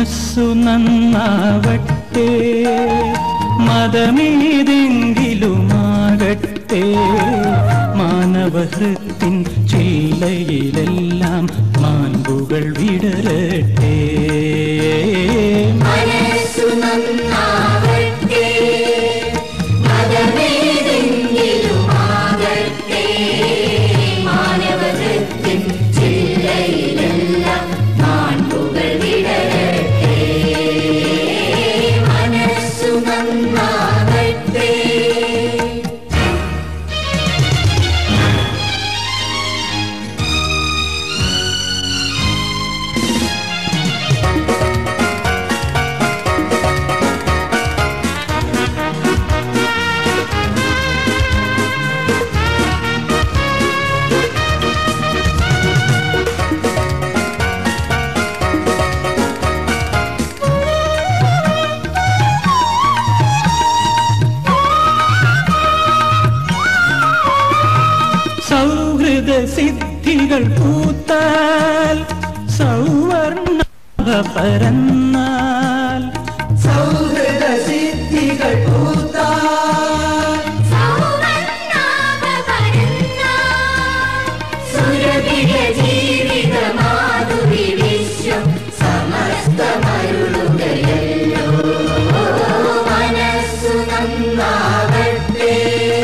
മനസ്സു നന്നാവട്ടെ മതമേതെങ്കിലുമാകട്ടെ മാനവഹൃത്തിൻ ചില്ലയിലെല്ലാം മാൻപുകൾ വിടരട്ടെ മനസ്സു നന്നാവട്ടെ മതമേതെങ്കിലുമാകട്ടെ മാനവകൃത്തിൻ ചില്ലയിലെല്ലാം മാൺപുകൾ വിടരട്ടെ മനസ്സു നന്നാവട്ടെ സൗഹൃദ സിദ്ധികൾ പൂത്താൽ സൗവർണ പരന്നാൽ സൗഹൃദ സിദ്ധികൾ പൂത്താൽ സുരഭിയ ജീവിത മാധുരി വിശ്വം സമസ്തമരുളുകയല്ലോ മനസ്സു നന്നാവട്ടെ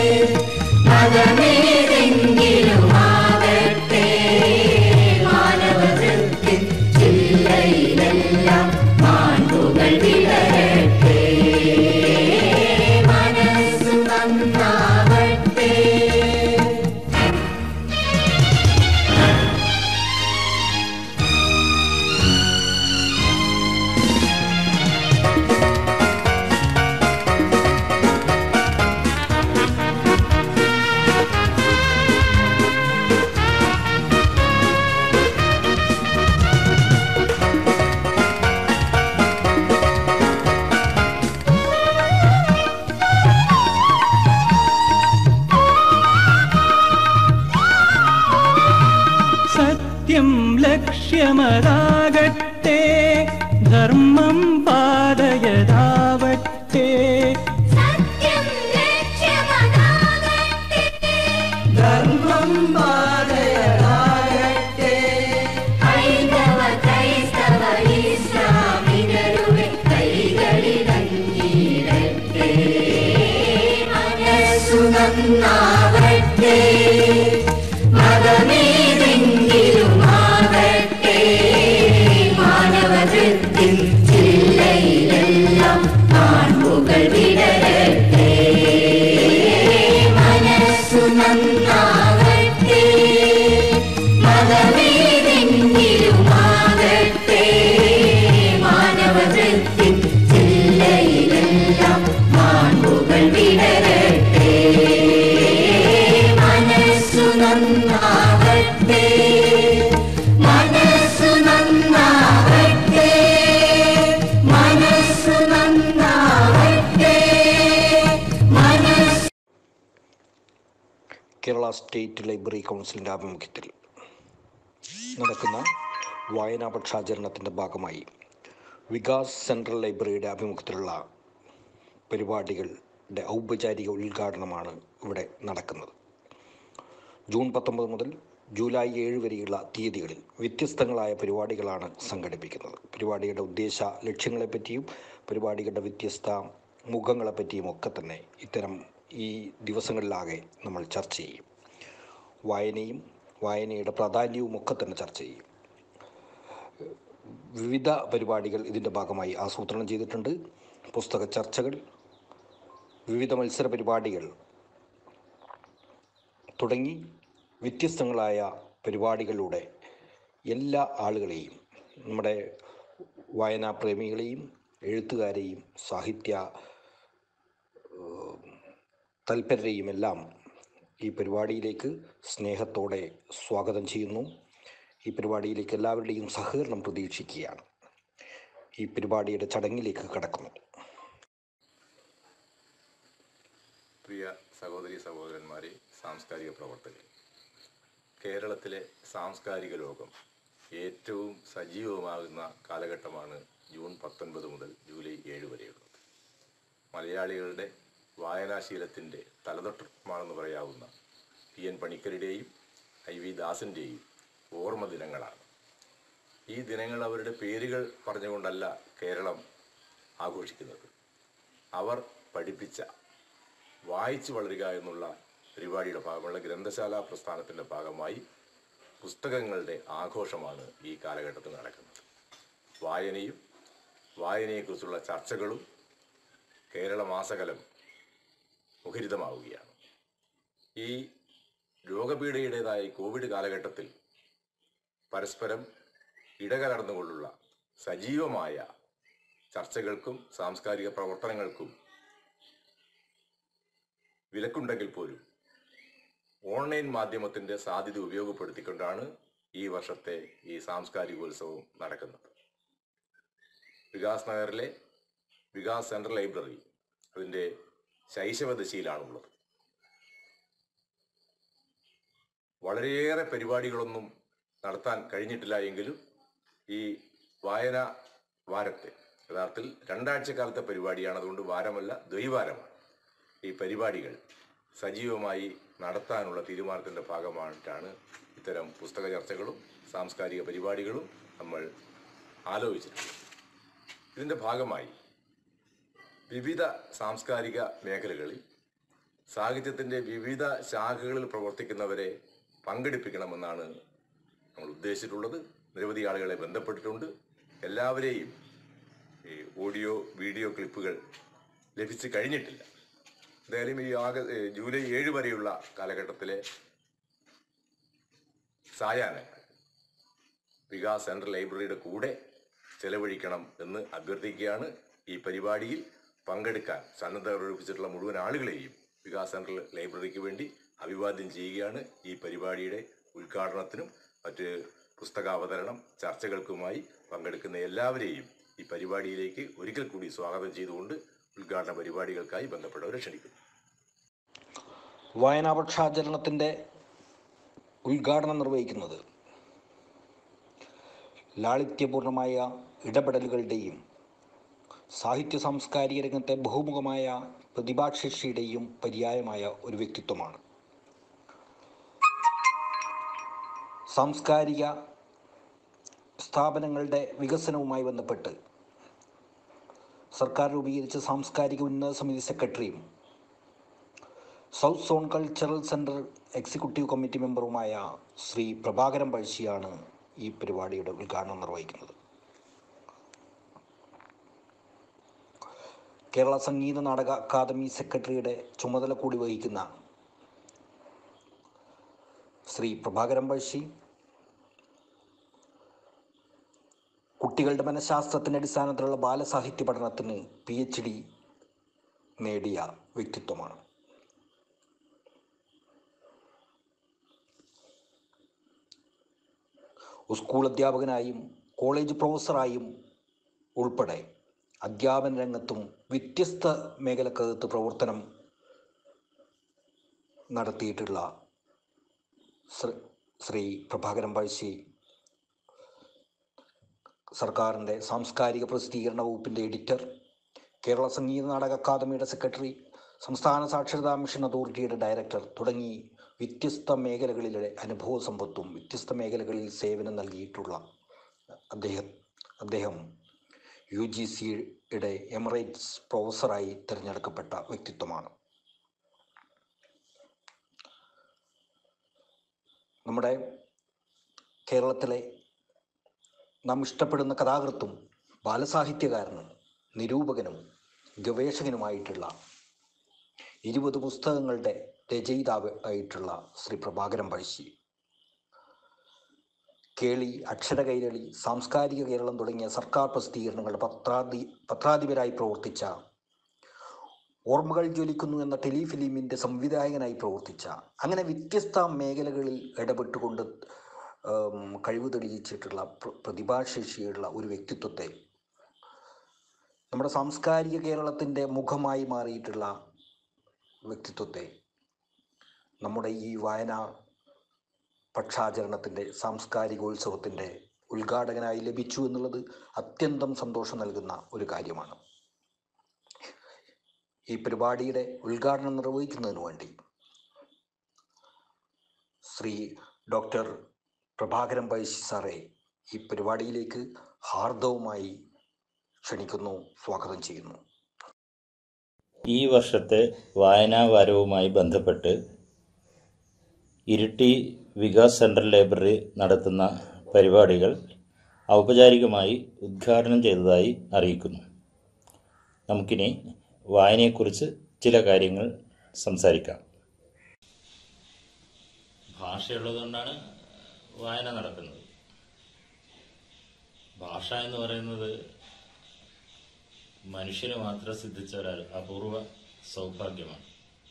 മതമേതെങ്കിലുമാകട്ടെ മാനവകൃത്തിൻ ചില്ലയിലെല്ലാം മാണ്ടുകൾ വിടരട്ടെ മനസ്സു നന്നാവട്ടെ സത്യം ലക്ഷ്യമതാകട്ടെ ധർമ്മം പാതയതാവട്ടെ സത്യം ലക്ഷ്യമതാകട്ടെ ധർമ്മം പാതയതാകട്ടെ ഹൈന്ദവ ക്രൈസ്തവ ഇസ്ലാമിനരുടെ കൈകളിലങ്ങിയിടട്ടെ മനസ്സു നന്നാവട്ടെ മതമേതെങ്കിലുമാകട്ടെ മാനവകൃത്തിൻ ചില്ലയിലെല്ലാം മാൺപുകൾ വിടരട്ടെ മനസ്സു നന്നാവട്ടെ മതമേതെങ്കിലുമാകട്ടെ മാനവകൃത്തിൻ ചില്ലയിലെല്ലാം മാൺപുകൾ വിടരട്ടെ മനസ്സു നന്നാവട്ടെ മനസ്സു നന്നാവട്ടെ മനസ്സു നന്നാവട്ടെ മനസ്സു കേരള സ്റ്റേറ്റ് ലൈബ്രറി കൗൺസിലിൻ്റെ ആഭിമുഖ്യത്തിൽ നടക്കുന്ന വായനാ പക്ഷാചരണത്തിൻ്റെ ഭാഗമായി വികാസ് സെൻട്രൽ ലൈബ്രറിയുടെ ആഭിമുഖ്യത്തിലുള്ള പരിപാടികളുടെ ഔപചാരിക ഉദ്ഘാടനമാണ് ഇവിടെ നടക്കുന്നത് ജൂൺ പത്തൊമ്പത് മുതൽ ജൂലൈ ഏഴ് വരെയുള്ള തീയതികളിൽ വ്യത്യസ്തങ്ങളായ പരിപാടികളാണ് സംഘടിപ്പിക്കുന്നത് പരിപാടിയുടെ ഉദ്ദേശ ലക്ഷ്യങ്ങളെപ്പറ്റിയും പരിപാടികളുടെ വ്യത്യസ്ത മുഖങ്ങളെപ്പറ്റിയും ഒക്കെ തന്നെ ഇത്തരം ഈ ദിവസങ്ങളിലാകെ നമ്മൾ ചർച്ച ചെയ്യും വായനയും വായനയുടെ പ്രാധാന്യവും ഒക്കെ തന്നെ ചർച്ച ചെയ്യും വിവിധ പരിപാടികൾ ഇതിൻ്റെ ഭാഗമായി ആസൂത്രണം ചെയ്തിട്ടുണ്ട് പുസ്തക ചർച്ചകൾ വിവിധ മത്സര പരിപാടികൾ തുടങ്ങി വ്യത്യസ്തങ്ങളായ പരിപാടികളിലൂടെ എല്ലാ ആളുകളെയും നമ്മുടെ വായനാ പ്രേമികളെയും എഴുത്തുകാരെയും സാഹിത്യ ഏഹ്, തൽപരരെയും എല്ലാം ഈ പരിപാടിയിലേക്ക് സ്നേഹത്തോടെ സ്വാഗതം ചെയ്യുന്നു ഈ പരിപാടിയിലേക്ക് എല്ലാവരുടെയും സഹകരണം പ്രതീക്ഷിക്കുകയാണ് ഈ പരിപാടിയുടെ ചടങ്ങിലേക്ക് കടക്കുന്നു പ്രിയ സഹോദരി സഹോദരന്മാരെ സാംസ്കാരിക പ്രവർത്തകർ കേരളത്തിലെ സാംസ്കാരിക ലോകം ഏറ്റവും സജീവമാകുന്ന കാലഘട്ടമാണ് ജൂൺ പത്തൊൻപത് മുതൽ ജൂലൈ ഏഴ് വരെയുള്ളത് മലയാളികളുടെ വായനാശീലത്തിൻ്റെ തലതൊട്ടമാണെന്ന് പറയാവുന്ന പി എൻ പണിക്കരുടെയും ഐ വി ദാസിൻ്റെയും ഓർമ്മ ദിനങ്ങളാണ് ഈ ദിനങ്ങൾ അവരുടെ പേരുകൾ പറഞ്ഞുകൊണ്ടല്ല കേരളം ആഘോഷിക്കുന്നത് അവർ പഠിപ്പിച്ച വായിച്ചു വളരുക എന്നുള്ള പരിപാടിയുടെ ഭാഗമുള്ള ഗ്രന്ഥശാല പ്രസ്ഥാനത്തിൻ്റെ ഭാഗമായി പുസ്തകങ്ങളുടെ ആഘോഷമാണ് ഈ കാലഘട്ടത്തിൽ നടക്കുന്നത് വായനയും വായനയെക്കുറിച്ചുള്ള ചർച്ചകളും കേരള മാസകലം മുഖരിതമാവുകയാണ് ഈ രോഗപീഠയുടേതായ ഈ കോവിഡ് കാലഘട്ടത്തിൽ പരസ്പരം ഇടകലർന്നുകൊണ്ടുള്ള സജീവമായ ചർച്ചകൾക്കും സാംസ്കാരിക പ്രവർത്തനങ്ങൾക്കും വിലക്കുണ്ടെങ്കിൽ പോലും ഓൺലൈൻ മാധ്യമത്തിന്റെ സാധ്യത ഉപയോഗപ്പെടുത്തിക്കൊണ്ടാണ് ഈ വർഷത്തെ ഈ സാംസ്കാരികോത്സവം നടക്കുന്നത് വികാസ് നഗറിലെ വികാസ് സെൻട്രൽ ലൈബ്രറി അതിൻ്റെ ശൈശവദശയിലാണുള്ളത് വളരെയേറെ പരിപാടികളൊന്നും നടത്താൻ കഴിഞ്ഞിട്ടില്ല എങ്കിലും ഈ വായന വാരത്തെ യഥാർത്ഥത്തിൽ രണ്ടാഴ്ച കാലത്തെ പരിപാടിയാണ് അതുകൊണ്ട് വാരമല്ല ദ്വൈവാരമാണ് ഈ പരിപാടികൾ സജീവമായി നടത്താനുള്ള തീരുമാനത്തിൻ്റെ ഭാഗമായിട്ടാണ് ഇത്തരം പുസ്തക ചർച്ചകളും സാംസ്കാരിക പരിപാടികളും നമ്മൾ ആലോചിച്ചിട്ടുള്ളത് ഇതിൻ്റെ ഭാഗമായി വിവിധ സാംസ്കാരിക മേഖലകളിൽ സാഹിത്യത്തിൻ്റെ വിവിധ ശാഖകളിൽ പ്രവർത്തിക്കുന്നവരെ പങ്കെടുപ്പിക്കണമെന്നാണ് നമ്മൾ ഉദ്ദേശിച്ചിട്ടുള്ളത് നിരവധി ആളുകളെ ബന്ധപ്പെട്ടിട്ടുണ്ട് എല്ലാവരെയും ഈ ഓഡിയോ വീഡിയോ ക്ലിപ്പുകൾ ലഭിച്ചു കഴിഞ്ഞിട്ടില്ല എന്തായാലും ഈ ആഗ ഏ, ജൂലൈ ഏഴ് വരെയുള്ള കാലഘട്ടത്തിലെ സായാഹ്നങ്ങൾ വികാസ് സെൻട്രൽ ലൈബ്രറിയുടെ കൂടെ ചെലവഴിക്കണം എന്ന് അഭ്യർത്ഥിക്കുകയാണ് ഈ പരിപാടിയിൽ പങ്കെടുക്കാൻ സന്നദ്ധ പ്രകടിപ്പിച്ചിട്ടുള്ള മുഴുവൻ ആളുകളെയും വികാസ് സെൻട്രൽ ലൈബ്രറിക്ക് വേണ്ടി അഭിവാദ്യം ചെയ്യുകയാണ് ഈ പരിപാടിയുടെ ഉദ്ഘാടനത്തിനും മറ്റ് പുസ്തകാവതരണം ചർച്ചകൾക്കുമായി പങ്കെടുക്കുന്ന എല്ലാവരെയും ഈ പരിപാടിയിലേക്ക് ഒരിക്കൽ കൂടി സ്വാഗതം ചെയ്തുകൊണ്ട് ഉദ്ഘാടന പരിപാടികൾക്കായി ബന്ധപ്പെട്ടവരെ ക്ഷണിക്കുന്നു വായനാപക്ഷാചരണത്തിൻ്റെ ഉദ്ഘാടനം നിർവഹിക്കുന്നത് ലാളിത്യപൂർണമായ ഇടപെടലുകളുടെയും സാഹിത്യ സാംസ്കാരിക രംഗത്തെ ബഹുമുഖമായ പ്രതിഭാശേഷിയുടെയും പര്യായമായ ഒരു വ്യക്തിത്വമാണ് സാംസ്കാരിക സ്ഥാപനങ്ങളുടെ വികസനവുമായി ബന്ധപ്പെട്ട് സർക്കാർ രൂപീകരിച്ച സാംസ്കാരിക ഉന്നത സമിതി സെക്രട്ടറിയും south zone cultural centre executive committee മെമ്പറുമായ ശ്രീ പ്രഭാകരൻ പഴശ്ശിയാണ് ഈ പരിപാടിയുടെ ഉദ്ഘാടനം നിർവഹിക്കുന്നത് കേരള സംഗീത നാടക അക്കാദമി സെക്രട്ടറിയുടെ ചുമതല കൂടി വഹിക്കുന്ന ശ്രീ പ്രഭാകരൻ പഴശ്ശി കുട്ടികളുടെ മനഃശാസ്ത്രത്തിൻ്റെ അടിസ്ഥാനത്തിലുള്ള ബാലസാഹിത്യ പഠനത്തിന് പി എച്ച് ഡി നേടിയ വ്യക്തിത്വമാണ് സ്കൂൾ അധ്യാപകനായും കോളേജ് പ്രൊഫസറായും ഉൾപ്പെടെ അധ്യാപന രംഗത്തും വ്യത്യസ്ത മേഖലക്കകത്ത് പ്രവർത്തനം നടത്തിയിട്ടുള്ള ശ്ര- ശ്രീ പ്രഭാകരൻ പഴശ്ശി സർക്കാരിൻ്റെ സാംസ്കാരിക പ്രസിദ്ധീകരണ വകുപ്പിൻ്റെ എഡിറ്റർ കേരള സംഗീത നാടക അക്കാദമിയുടെ സെക്രട്ടറി സംസ്ഥാന സാക്ഷരതാ മിഷൻ അതോറിറ്റിയുടെ ഡയറക്ടർ തുടങ്ങി വ്യത്യസ്ത മേഖലകളിലെ അനുഭവ സമ്പത്തും വ്യത്യസ്ത മേഖലകളിൽ സേവനം നൽകിയിട്ടുള്ള അദ്ദേഹം അദ്ദേഹം യു ജി സിയുടെ എമിറേറ്റ്സ് പ്രൊഫസറായി തിരഞ്ഞെടുക്കപ്പെട്ട വ്യക്തിത്വമാണ് നമ്മുടെ കേരളത്തിലെ നാം ഇഷ്ടപ്പെടുന്ന കഥാകൃത്തും ബാലസാഹിത്യകാരനും നിരൂപകനും ഗവേഷകനുമായിട്ടുള്ള ഇരുപത് പുസ്തകങ്ങളുടെ രചയിതാവ് ആയിട്ടുള്ള ശ്രീ പ്രഭാകരൻ പഴശ്ശി കേളി അക്ഷരകൈരളി സാംസ്കാരിക കേരളം തുടങ്ങിയ സർക്കാർ പ്രസിദ്ധീകരണങ്ങളുടെ പത്രാധി പത്രാധിപരായി പ്രവർത്തിച്ച ഓർമ്മകൾ ജ്വലിക്കുന്നു എന്ന ടെലിഫിലിമിൻ്റെ സംവിധായകനായി പ്രവർത്തിച്ച അങ്ങനെ വ്യത്യസ്ത മേഖലകളിൽ ഇടപെട്ടുകൊണ്ട് ഉം, കഴിവ് തെളിയിച്ചിട്ടുള്ള പ്ര- പ്രതിഭാശേഷിയുള്ള ഒരു വ്യക്തിത്വത്തെ നമ്മുടെ സാംസ്കാരിക കേരളത്തിൻ്റെ മുഖമായി മാറിയിട്ടുള്ള വ്യക്തിത്വത്തെ നമ്മുടെ ഈ വായന പക്ഷാചരണത്തിൻ്റെ സാംസ്കാരികോത്സവത്തിൻ്റെ ഉദ്ഘാടകനായി ലഭിച്ചു എന്നുള്ളത് അത്യന്തം സന്തോഷം നൽകുന്ന ഒരു കാര്യമാണ് ഈ പരിപാടിയുടെ ഉദ്ഘാടനം നിർവഹിക്കുന്നതിന് വേണ്ടി ശ്രീ ഡോക്ടർ പ്രഭാകരൻ പൈശി സാറെ ഈ പരിപാടിയിലേക്ക് ഹാർദവുമായി ക്ഷണിക്കുന്നു സ്വാഗതം ചെയ്യുന്നു ഈ വർഷത്തെ വായനാ വാരവുമായി ബന്ധപ്പെട്ട് ഇരിട്ടി വികാസ് സെൻട്രൽ ലൈബ്രറി നടത്തുന്ന പരിപാടികൾ ഔപചാരികമായി ഉദ്ഘാടനം ചെയ്തതായി അറിയിക്കുന്നു നമുക്കിനി വായനയെക്കുറിച്ച് ചില കാര്യങ്ങൾ സംസാരിക്കാം ഭാഷയുള്ളതുകൊണ്ടാണ് വായന നടക്കുന്നത് ഭാഷ എന്ന് പറയുന്നത് മനുഷ്യന് മാത്രം സിദ്ധിച്ച ഒരു അപൂർവ സൗഭാഗ്യമാണ്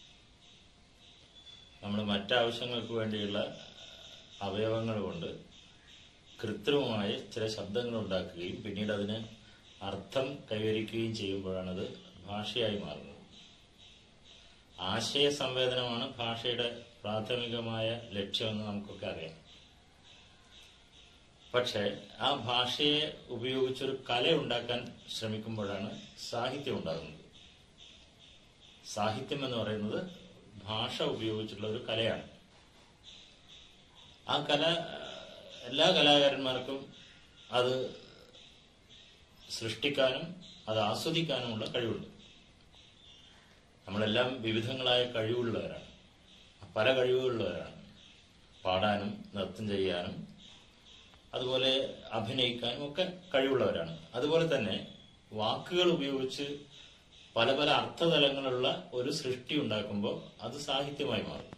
നമ്മൾ മറ്റാവശ്യങ്ങൾക്ക് വേണ്ടിയുള്ള അവയവങ്ങൾ കൊണ്ട് കൃത്രിമമായ ചില ശബ്ദങ്ങൾ ഉണ്ടാക്കുകയും പിന്നീട് അതിന് അർത്ഥം കൈവരിക്കുകയും ചെയ്യുമ്പോഴാണത് ഭാഷയായി മാറുന്നത് ആശയ സംവേദനമാണ് ഭാഷയുടെ പ്രാഥമികമായ ലക്ഷ്യമെന്ന് നമുക്കൊക്കെ അറിയാം പക്ഷേ ആ ഭാഷയെ ഉപയോഗിച്ചൊരു കല ഉണ്ടാക്കാൻ ശ്രമിക്കുമ്പോഴാണ് സാഹിത്യം ഉണ്ടാകുന്നത് സാഹിത്യം എന്ന് പറയുന്നത് ഭാഷ ഉപയോഗിച്ചുള്ള ഒരു കലയാണ് ആ കല എല്ലാ കലാകാരന്മാർക്കും അത് സൃഷ്ടിക്കാനും അത് ആസ്വദിക്കാനുമുള്ള കഴിവുണ്ട് നമ്മളെല്ലാം വിവിധങ്ങളായ കഴിവുള്ളവരാണ് പല കഴിവുകളുള്ളവരാണ് പാടാനും നൃത്തം ചെയ്യാനും അതുപോലെ അഭിനയിക്കാനും ഒക്കെ കഴിവുള്ളവരാണ് അതുപോലെ തന്നെ വാക്കുകൾ ഉപയോഗിച്ച് പല പല അർത്ഥതലങ്ങളുള്ള ഒരു സൃഷ്ടി ഉണ്ടാക്കുമ്പോൾ അത് സാഹിത്യമായി മാറും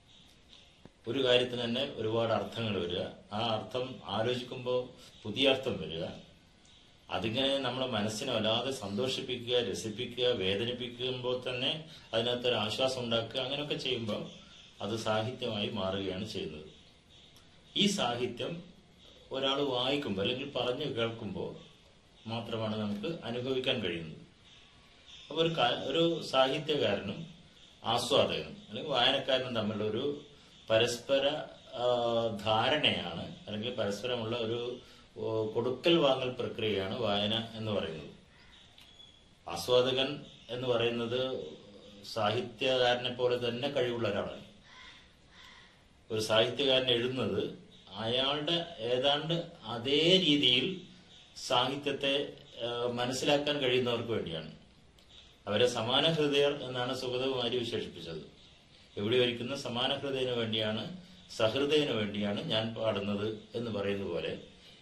ഒരു കാര്യത്തിന് തന്നെ ഒരുപാട് അർത്ഥങ്ങൾ വരിക ആ അർത്ഥം ആലോചിക്കുമ്പോൾ പുതിയ അർത്ഥം വരിക അതിങ്ങനെ നമ്മളെ മനസ്സിനെ വല്ലാതെ സന്തോഷിപ്പിക്കുക രസിപ്പിക്കുക വേദനിപ്പിക്കുമ്പോൾ തന്നെ അതിനകത്തൊരു ആശ്വാസം ഉണ്ടാക്കുക അങ്ങനെയൊക്കെ ചെയ്യുമ്പോൾ അത് സാഹിത്യമായി മാറുകയാണ് ചെയ്യുന്നത് ഈ സാഹിത്യം ഒരാൾ വായിക്കുമ്പോൾ അല്ലെങ്കിൽ പറഞ്ഞു കേൾക്കുമ്പോൾ മാത്രമാണ് നമുക്ക് അനുഭവിക്കാൻ കഴിയുന്നത് അപ്പോൾ ഒരു ക- ഒരു സാഹിത്യകാരനും ആസ്വാദകനും അല്ലെങ്കിൽ വായനക്കാരനും തമ്മിലുള്ള ഒരു പരസ്പര ആ, ധാരണയാണ് അല്ലെങ്കിൽ പരസ്പരമുള്ള ഒരു ഓ, കൊടുക്കൽ വാങ്ങൽ പ്രക്രിയയാണ് വായന എന്ന് പറയുന്നത് ആസ്വാദകൻ എന്ന് പറയുന്നത് സാഹിത്യകാരനെ പോലെ തന്നെ കഴിവുള്ള ഒരാളാണ് ഒരു സാഹിത്യകാരൻ എഴുതുന്നത് അയാളുടെ ഏതാണ്ട് അതേ രീതിയിൽ സാഹിത്യത്തെ ആ, മനസ്സിലാക്കാൻ കഴിയുന്നവർക്ക് വേണ്ടിയാണ് അവരെ സമാന ഹൃദയർ എന്നാണ് സുഗതകുമാരി വിശേഷിപ്പിച്ചത് എവിടെ ഒരിക്കുന്ന സമാന ഹൃദയന് വേണ്ടിയാണ് സഹൃദയന് വേണ്ടിയാണ് ഞാൻ പാടുന്നത് എന്ന് പറയുന്നത് പോലെ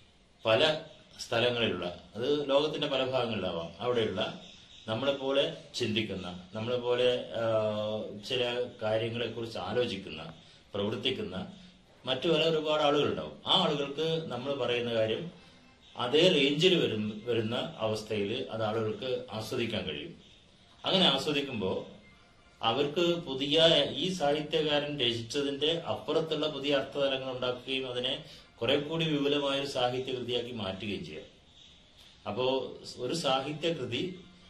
പല സ്ഥലങ്ങളിലുള്ള അത് ലോകത്തിന്റെ പല ഭാഗങ്ങളിലാവാം അവിടെയുള്ള നമ്മളെപ്പോലെ ചിന്തിക്കുന്ന നമ്മളെപ്പോലെ ആ, ചില കാര്യങ്ങളെക്കുറിച്ച് ആലോചിക്കുന്ന പ്രവർത്തിക്കുന്ന മറ്റു പല ഒരുപാട് ആളുകളുണ്ടാവും ആ ആളുകൾക്ക് നമ്മൾ പറയുന്ന കാര്യം അതേ റേഞ്ചിൽ വരും വരുന്ന അവസ്ഥയിൽ അത് ആളുകൾക്ക് ആസ്വദിക്കാൻ കഴിയും അങ്ങനെ ആസ്വദിക്കുമ്പോൾ അവർക്ക് പുതിയ ഈ സാഹിത്യകാരൻ രചിച്ചതിന്റെ അപ്പുറത്തുള്ള പുതിയ അർത്ഥതലങ്ങൾ ഉണ്ടാക്കുകയും അതിനെ കുറെ കൂടി വിപുലമായ ഒരു സാഹിത്യകൃതിയാക്കി മാറ്റുകയും ചെയ്യാം അപ്പോ ഒരു സാഹിത്യകൃതി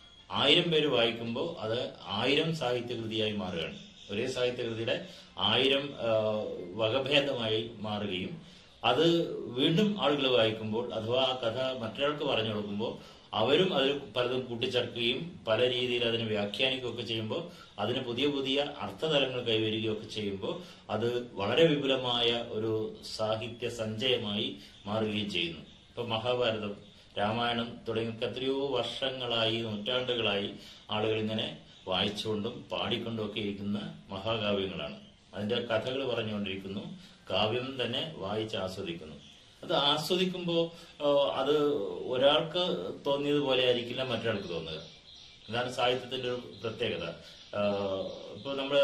ആയിരം പേര് വായിക്കുമ്പോൾ അത് ആയിരം സാഹിത്യകൃതിയായി മാറുകയാണ് ഒരേ സാഹിത്യകൃതിയുടെ ആയിരം ആ, വകഭേദമായി മാറുകയും അത് വീണ്ടും ആളുകൾ വായിക്കുമ്പോൾ അഥവാ ആ കഥ മറ്റൊരാൾക്ക് പറഞ്ഞു കൊടുക്കുമ്പോൾ അവരും അതിൽ പലതും കൂട്ടിച്ചേർക്കുകയും പല രീതിയിൽ അതിനെ വ്യാഖ്യാനിക്കുകയൊക്കെ ചെയ്യുമ്പോൾ അതിന് പുതിയ പുതിയ അർത്ഥതലങ്ങൾ കൈവരികയൊക്കെ ചെയ്യുമ്പോൾ അത് വളരെ വിപുലമായ ഒരു സാഹിത്യ സഞ്ചയമായി മാറുകയും ചെയ്യുന്നു ഇപ്പൊ മഹാഭാരതം രാമായണം തുടങ്ങിയ എത്രയോ വർഷങ്ങളായി നൂറ്റാണ്ടുകളായി ആളുകൾ ഇങ്ങനെ വായിച്ചുകൊണ്ടും പാടിക്കൊണ്ടും ഒക്കെ ഇരിക്കുന്ന മഹാകാവ്യങ്ങളാണ് അതിന്റെ കഥകൾ പറഞ്ഞുകൊണ്ടിരിക്കുന്നു കാവ്യം തന്നെ വായിച്ച് ആസ്വദിക്കുന്നു അത് ആസ്വദിക്കുമ്പോൾ അത് ഒരാൾക്ക് തോന്നിയതുപോലെ ആയിരിക്കില്ല മറ്റൊരാൾക്ക് തോന്നുക ഇതാണ് സാഹിത്യത്തിന്റെ ഒരു പ്രത്യേകത ആഹ് ഇപ്പൊ നമ്മള്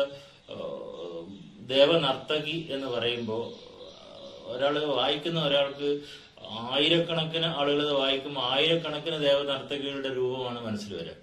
ആഹ് ദേവനർത്തകി എന്ന് പറയുമ്പോൾ ഒരാൾ വായിക്കുന്ന ഒരാൾക്ക് ആയിരക്കണക്കിന് ആളുകൾ ഇത് വായിക്കുമ്പോൾ ആയിരക്കണക്കിന് ദേവനർത്തകികളുടെ രൂപമാണ് മനസ്സിൽ വരിക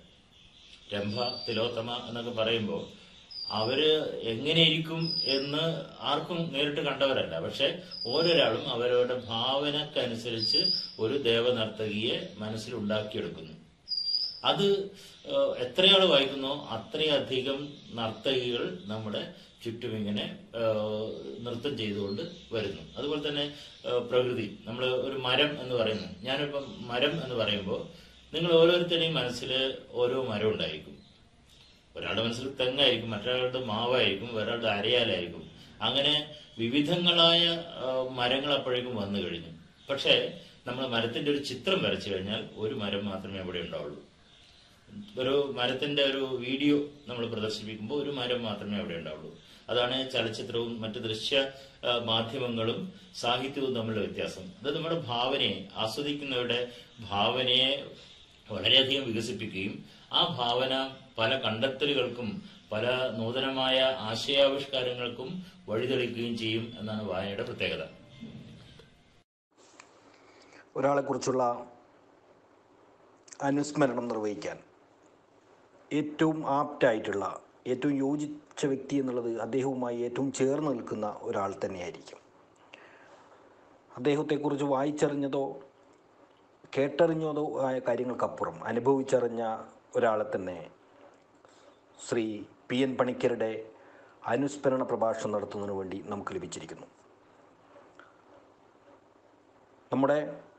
രംഭ തിലോത്തമ എന്നൊക്കെ പറയുമ്പോൾ അവര് എങ്ങനെയിരിക്കും എന്ന് ആർക്കും നേരിട്ട് കണ്ടവരല്ല പക്ഷെ ഓരോരാളും അവരവരുടെ ഭാവനക്കനുസരിച്ച് ഒരു ദേവനർത്തകിയെ മനസ്സിൽ ഉണ്ടാക്കിയെടുക്കുന്നു അത് ഏഹ്, എത്രയാൾ വായിക്കുന്നോ അത്രയധികം നർത്തകികൾ നമ്മുടെ ചുറ്റും ഇങ്ങനെ ഏഹ്, നൃത്തം ചെയ്തുകൊണ്ട് വരുന്നു അതുപോലെ തന്നെ ഏഹ്, പ്രകൃതി നമ്മൾ ഒരു മരം എന്ന് പറയുന്നു ഞാനിപ്പം മരം എന്ന് പറയുമ്പോൾ നിങ്ങൾ ഓരോരുത്തരുടെയും മനസ്സിൽ ഓരോ മരം ഉണ്ടായിരിക്കും ഒരാളുടെ മനസ്സിൽ തെങ്ങായിരിക്കും മറ്റൊരാളുടെ മാവായിരിക്കും ഒരാളുടെ അരയാലായിരിക്കും അങ്ങനെ വിവിധങ്ങളായ ആ, മരങ്ങൾ അപ്പോഴേക്കും വന്നു കഴിഞ്ഞു പക്ഷേ നമ്മൾ മരത്തിന്റെ ഒരു ചിത്രം വരച്ചു കഴിഞ്ഞാൽ ഒരു മരം മാത്രമേ അവിടെ ഉണ്ടാവുള്ളൂ ഒരു മരത്തിന്റെ ഒരു വീഡിയോ നമ്മൾ പ്രദർശിപ്പിക്കുമ്പോൾ ഒരു മരം മാത്രമേ അവിടെ ഉണ്ടാവുള്ളൂ അതാണ് ചലച്ചിത്രവും മറ്റ് ദൃശ്യ ആ, മാധ്യമങ്ങളും സാഹിത്യവും തമ്മിലുള്ള വ്യത്യാസം അത് നമ്മുടെ ഭാവനയെ ആസ്വദിക്കുന്നവരുടെ ഭാവനയെ വളരെയധികം വികസിപ്പിക്കുകയും ആ ഭാവന പല കണ്ടെത്തലുകൾക്കും പല നൂതനമായ ആശയാവിഷ്കാരങ്ങൾക്കും വഴിതെളിക്കുകയും ചെയ്യും എന്നാണ് വായനയുടെ പ്രത്യേകത ഒരാളെക്കുറിച്ചുള്ള അനുസ്മരണം നിർവഹിക്കാൻ ഏറ്റവും ആപ്റ്റായിട്ടുള്ള ഏറ്റവും യോജിച്ച വ്യക്തി എന്നുള്ളത് അദ്ദേഹവുമായി ഏറ്റവും ചേർന്ന് നിൽക്കുന്ന ഒരാൾ തന്നെയായിരിക്കും അദ്ദേഹത്തെക്കുറിച്ച് വായിച്ചറിഞ്ഞതോ കേട്ടറിഞ്ഞതോ ആയ കാര്യങ്ങൾക്കപ്പുറം അനുഭവിച്ചറിഞ്ഞ ഒരാളെ തന്നെ ശ്രീ പി എൻ പണിക്കരുടെ അനുസ്മരണ പ്രഭാഷണം നടത്തുന്നതിന് വേണ്ടി നമുക്ക് ലഭിച്ചിരിക്കുന്നു നമ്മുടെ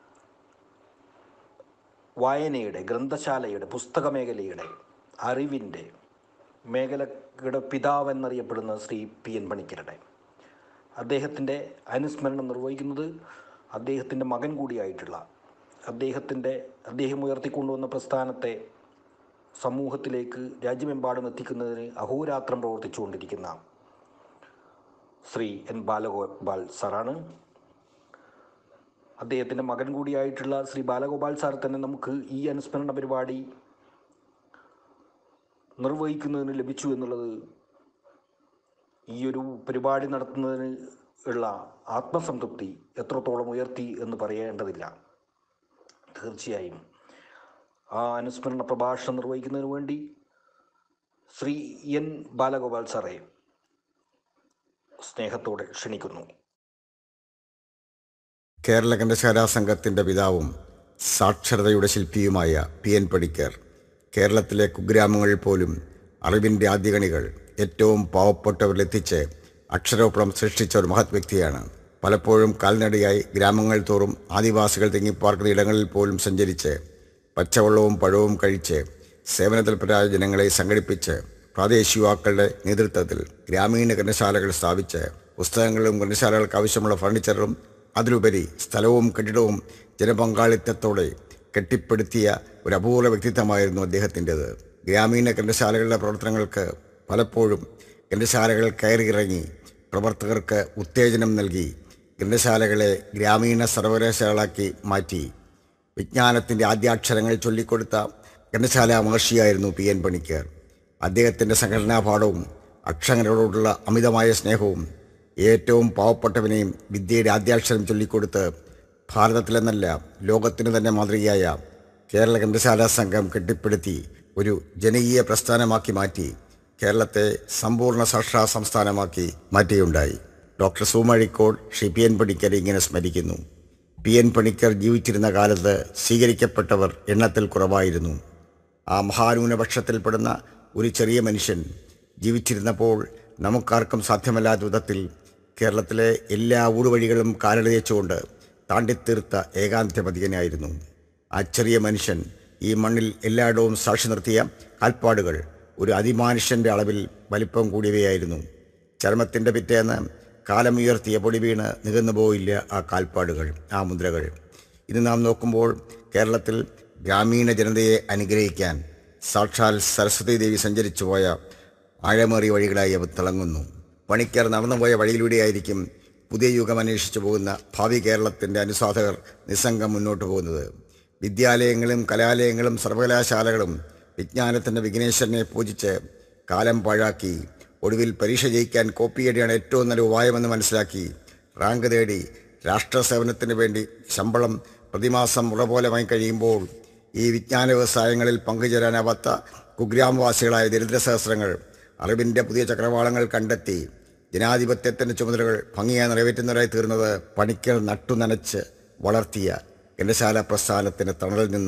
വായനയുടെ ഗ്രന്ഥശാലയുടെ പുസ്തക മേഖലയുടെ അറിവിൻ്റെ മേഖലയുടെ പിതാവ് എന്നറിയപ്പെടുന്ന ശ്രീ പി എൻ പണിക്കരുടെ അദ്ദേഹത്തിൻ്റെ അനുസ്മരണം നിർവഹിക്കുന്നത് അദ്ദേഹത്തിൻ്റെ മകൻ കൂടിയായിട്ടുള്ള അദ്ദേഹത്തിൻ്റെ അദ്ദേഹം ഉയർത്തിക്കൊണ്ടുവന്ന പ്രസ്ഥാനത്തെ സമൂഹത്തിലേക്ക് രാജ്യമെമ്പാടും എത്തിക്കുന്നതിന് അഹോരാത്രം പ്രവർത്തിച്ചുകൊണ്ടിരിക്കുന്ന ശ്രീ എൻ ബാലഗോപാൽ സാറാണ് അദ്ദേഹത്തിൻ്റെ മകൻ കൂടിയായിട്ടുള്ള ശ്രീ ബാലഗോപാൽ സാർ തന്നെ നമുക്ക് ഈ അനുസ്മരണ പരിപാടി നിർവഹിക്കുന്നതിന് ലഭിച്ചു എന്നുള്ളത് ഈ ഒരു പരിപാടി നടത്തുന്നതിന് ഉള്ള ആത്മസംതൃപ്തി എത്രത്തോളം ഉയർത്തി എന്ന് പറയേണ്ടതില്ല തീർച്ചയായും ആ അനുസ്മരണ പ്രഭാഷണം നിർവഹിക്കുന്നതിന് വേണ്ടി ശ്രീ എൻ ബാലഗോപാൽ സാറെ സ്നേഹത്തോടെ ക്ഷണിക്കുന്നു കേരള ഗ്രന്ഥശാലാ സംഘത്തിൻ്റെ പിതാവും സാക്ഷരതയുടെ ശില്പിയുമായ പി എൻ പണിക്കർ കേരളത്തിലെ കുഗ്രാമങ്ങളിൽ പോലും അറിവിൻ്റെ ആദ്യകണികൾ ഏറ്റവും പാവപ്പെട്ടവരിലെത്തിച്ച് അക്ഷരോപ്പണം സൃഷ്ടിച്ച ഒരു മഹത് വ്യക്തിയാണ് പലപ്പോഴും കാൽനടയായി ഗ്രാമങ്ങൾ തോറും ആദിവാസികൾ തിങ്ങിപ്പാർക്കുന്ന ഇടങ്ങളിൽ പോലും സഞ്ചരിച്ച് പച്ചവെള്ളവും പഴവും കഴിച്ച് സേവനതൽപരായ ജനങ്ങളെ സംഘടിപ്പിച്ച് പ്രാദേശിക യുവാക്കളുടെ നേതൃത്വത്തിൽ ഗ്രാമീണ ഗ്രന്ഥശാലകൾ സ്ഥാപിച്ച് പുസ്തകങ്ങളും ഗ്രന്ഥശാലകൾക്ക് ആവശ്യമുള്ള ഫർണിച്ചറും അതിലുപരി സ്ഥലവും കെട്ടിടവും ജനപങ്കാളിത്തത്തോടെ കെട്ടിപ്പടുത്തിയ ഒരു അപൂർവ വ്യക്തിത്വമായിരുന്നു അദ്ദേഹത്തിൻ്റെത് ഗ്രാമീണ ഗ്രന്ഥശാലകളുടെ പ്രവർത്തനങ്ങൾക്ക് പലപ്പോഴും ഗ്രന്ഥശാലകൾ കയറിയിറങ്ങി പ്രവർത്തകർക്ക് ഉത്തേജനം നൽകി ഗ്രന്ഥശാലകളെ ഗ്രാമീണ സർവകലാശാലകളാക്കി മാറ്റി വിജ്ഞാനത്തിൻ്റെ ആദ്യാക്ഷരങ്ങൾ ചൊല്ലിക്കൊടുത്ത ഗ്രന്ഥശാല മഹർഷിയായിരുന്നു പി എൻ പണിക്കർ അദ്ദേഹത്തിൻ്റെ സംഘടനാപാഠവും അക്ഷരങ്ങളോടുള്ള അമിതമായ സ്നേഹവും ഏറ്റവും പാവപ്പെട്ടവനെയും വിദ്യയുടെ ആദ്യാക്ഷരം ചൊല്ലിക്കൊടുത്ത് ഭാരതത്തിലെന്നല്ല ലോകത്തിന് തന്നെ മാതൃകയായ കേരള ഗ്രന്ഥശാല സംഘം കെട്ടിപ്പടുത്തി ഒരു ജനകീയ പ്രസ്ഥാനമാക്കി മാറ്റി കേരളത്തെ സമ്പൂർണ്ണ സാക്ഷാ സംസ്ഥാനമാക്കി മാറ്റുകയുണ്ടായി ഡോക്ടർ സുമഴിക്കോട് ശ്രീ പി എൻ പണിക്കർ ഇങ്ങനെ സ്മരിക്കുന്നു പി എൻ പണിക്കർ ജീവിച്ചിരുന്ന കാലത്ത് സ്വീകരിക്കപ്പെട്ടവർ എണ്ണത്തിൽ കുറവായിരുന്നു ആ മഹാന്യൂനപക്ഷത്തിൽപ്പെടുന്ന ഒരു ചെറിയ മനുഷ്യൻ ജീവിച്ചിരുന്നപ്പോൾ നമുക്കാർക്കും സാധ്യമല്ലാത്ത വിധത്തിൽ കേരളത്തിലെ എല്ലാ ഊടുവഴികളും കാലടിച്ചുകൊണ്ട് താണ്ടിത്തീർത്ത ഏകാന്ത്യപതികനായിരുന്നു ആ ചെറിയ മനുഷ്യൻ ഈ മണ്ണിൽ എല്ലായിടവും സാക്ഷി നിർത്തിയ കാൽപ്പാടുകൾ ഒരു അതിമാനുഷ്യൻ്റെ അളവിൽ വലിപ്പം കൂടിയവയായിരുന്നു ചർമ്മത്തിൻ്റെ പിറ്റേന്ന് കാലമുയർത്തിയ പൊടി വീണ് നികന്നു പോയില്ല ആ കാൽപ്പാടുകൾ ആ മുദ്രകൾ ഇന്ന് നാം നോക്കുമ്പോൾ കേരളത്തിൽ ഗ്രാമീണ ജനതയെ അനുഗ്രഹിക്കാൻ സാക്ഷാൽ സരസ്വതി ദേവി സഞ്ചരിച്ചു പോയ ആഴമേറിയ വഴികളായി അവ തിളങ്ങുന്നു പണിക്കർ നടന്നുപോയ വഴിയിലൂടെയായിരിക്കും പുതിയ യുഗം അന്വേഷിച്ചു പോകുന്ന ഭാവി കേരളത്തിൻ്റെ അനുസാധകർ നിസ്സംഗം മുന്നോട്ട് പോകുന്നത് വിദ്യാലയങ്ങളും കലാലയങ്ങളും സർവകലാശാലകളും വിജ്ഞാനത്തിൻ്റെ വിഘ്നേശ്വരനെ പൂജിച്ച് കാലം പാഴാക്കി ഒടുവിൽ പരീക്ഷ ജയിക്കാൻ കോപ്പിയടിയാണ് ഏറ്റവും നല്ല ഉപായമെന്ന് മനസ്സിലാക്കി റാങ്ക് തേടി രാഷ്ട്രസേവനത്തിന് വേണ്ടി ശമ്പളം പ്രതിമാസം മുറ പോലെ വാങ്ങി കഴിയുമ്പോൾ ഈ വിജ്ഞാന വ്യവസായങ്ങളിൽ പങ്കുചേരാനാവാത്ത കുഗ്രാമവാസികളായ ദരിദ്രസഹസ്രങ്ങൾ അറിവിൻ്റെ പുതിയ ചക്രവാളങ്ങൾ കണ്ടെത്തി ജനാധിപത്യത്തിൻ്റെ ചുമതലകൾ ഭംഗിയായി നിറവേറ്റുന്നവരായി തീർന്നത് പണിക്കൽ നട്ടുനനച്ച് വളർത്തിയ ഗ്രന്ഥശാല പ്രസ്ഥാനത്തിന് തണലിൽ നിന്ന്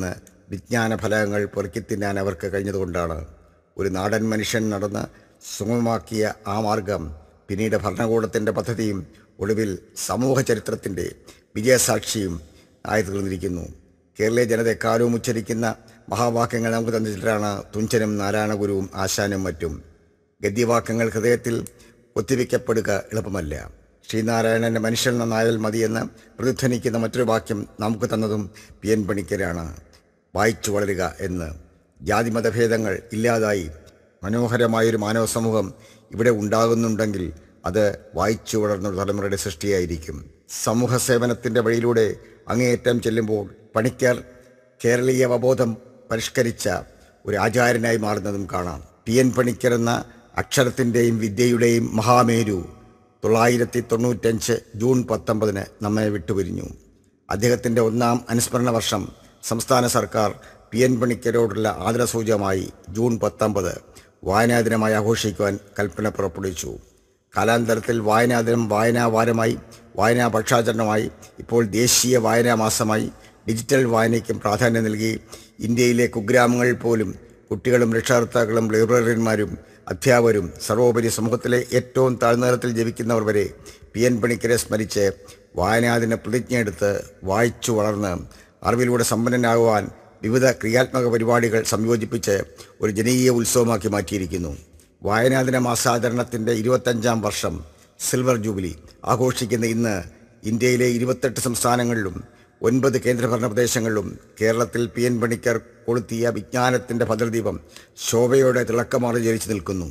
വിജ്ഞാന ഫലങ്ങൾ പെറുക്കിത്തിന്നാൻ അവർക്ക് കഴിഞ്ഞതുകൊണ്ടാണ് ഒരു നാടൻ മനുഷ്യൻ നടന്ന് സുഗമമാക്കിയ ആ മാർഗം പിന്നീട് ഭരണകൂടത്തിൻ്റെ പദ്ധതിയും ഒടുവിൽ സമൂഹ ചരിത്രത്തിൻ്റെ വിജയസാക്ഷിയും ആയി തീർന്നിരിക്കുന്നു കേരളീയ ജനത എക്കാലവും ഉച്ചരിക്കുന്ന മഹാവാക്യങ്ങൾ നമുക്ക് തന്നിട്ടാണ് തുഞ്ചനും നാരായണഗുരുവും ആശാനും മറ്റും ഗദ്യവാക്യങ്ങൾ ഹൃദയത്തിൽ ഒത്തിവയ്ക്കപ്പെടുക എളുപ്പമല്ല ശ്രീനാരായണൻ്റെ മനുഷ്യൻ നന്നായാൽ മതിയെന്ന് പ്രതിധ്വനിക്കുന്ന മറ്റൊരു വാക്യം നമുക്ക് തന്നതും പി എൻ പണിക്കരാണ് വായിച്ചു വളരുക എന്ന് ജാതിമതഭേദങ്ങൾ ഇല്ലാതായി മനോഹരമായൊരു മാനവ സമൂഹം ഇവിടെ ഉണ്ടാകുന്നുണ്ടെങ്കിൽ അത് വായിച്ചു വളർന്ന ഒരു തലമുറയുടെ സൃഷ്ടിയായിരിക്കും സമൂഹ സേവനത്തിൻ്റെ വഴിയിലൂടെ അങ്ങേയറ്റം ചെല്ലുമ്പോൾ പണിക്കർ കേരളീയ അവബോധം പരിഷ്കരിച്ച ഒരു ആചാര്യനായി മാറുന്നതും കാണാം പി എൻ പണിക്കർ എന്ന അക്ഷരത്തിൻ്റെയും വിദ്യയുടെയും മഹാമേരു തൊള്ളായിരത്തി തൊണ്ണൂറ്റഞ്ച് ജൂൺ പത്തൊമ്പതിന് നമ്മെ വിട്ടുപിരിഞ്ഞു അദ്ദേഹത്തിൻ്റെ ഒന്നാം അനുസ്മരണ വർഷം സംസ്ഥാന സർക്കാർ പി എൻ പണിക്കരോടുള്ള ആദരസൂചകമായി ജൂൺ പത്തൊമ്പത് വായനാ ദിനമായി ആഘോഷിക്കുവാൻ കൽപ്പന പുറപ്പെടുവിച്ചു കാലാന്തരത്തിൽ വായനാ ദിനം വായനാ വാരമായി വായനാ പക്ഷാചരണമായി ഇപ്പോൾ ദേശീയ വായനാ മാസമായി ഡിജിറ്റൽ വായനയ്ക്കും പ്രാധാന്യം നൽകി ഇന്ത്യയിലെ കുഗ്രാമങ്ങളിൽ പോലും കുട്ടികളും രക്ഷകർത്താക്കളും ലൈബ്രറിയന്മാരും അധ്യാപകരും സർവോപരി സമൂഹത്തിലെ ഏറ്റവും താഴ്ന്നതരത്തിൽ ജീവിക്കുന്നവർ വരെ പി എൻ പണിക്കരെ സ്മരിച്ച് വായനാദിന പ്രതിജ്ഞയെടുത്ത് വായിച്ചു വളർന്ന് അറിവിലൂടെ സമ്പന്നനാകുവാൻ വിവിധ ക്രിയാത്മക പരിപാടികൾ സംയോജിപ്പിച്ച് ഒരു ജനകീയ ഉത്സവമാക്കി മാറ്റിയിരിക്കുന്നു വായനാദിന മാസാചരണത്തിൻ്റെ ഇരുപത്തഞ്ചാം വർഷം സിൽവർ ജൂബിലി ആഘോഷിക്കുന്ന ഇന്ന് ഇന്ത്യയിലെ ഇരുപത്തെട്ട് സംസ്ഥാനങ്ങളിലും ഒൻപത് കേന്ദ്രഭരണ പ്രദേശങ്ങളിലും കേരളത്തിൽ പി എൻ പണിക്കർ കൊളുത്തിയ വിജ്ഞാനത്തിൻ്റെ ഭദ്രദീപം ശോഭയോടെ തിളക്കമാറി ജലിച്ചു നിൽക്കുന്നു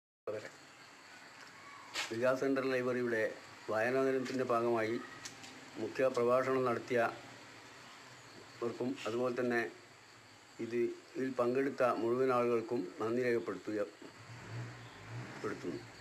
വികാസ് സെൻട്രൽ ലൈബ്രറിയുടെ വായനാ ദിനത്തിൻ്റെ ഭാഗമായി മുഖ്യ പ്രഭാഷണം നടത്തിയവർക്കും അതുപോലെ തന്നെ ഇത് ഇതിൽ പങ്കെടുത്ത മുഴുവൻ ആളുകൾക്കും നന്ദി രേഖപ്പെടുത്തുക പെടുത്തുന്നു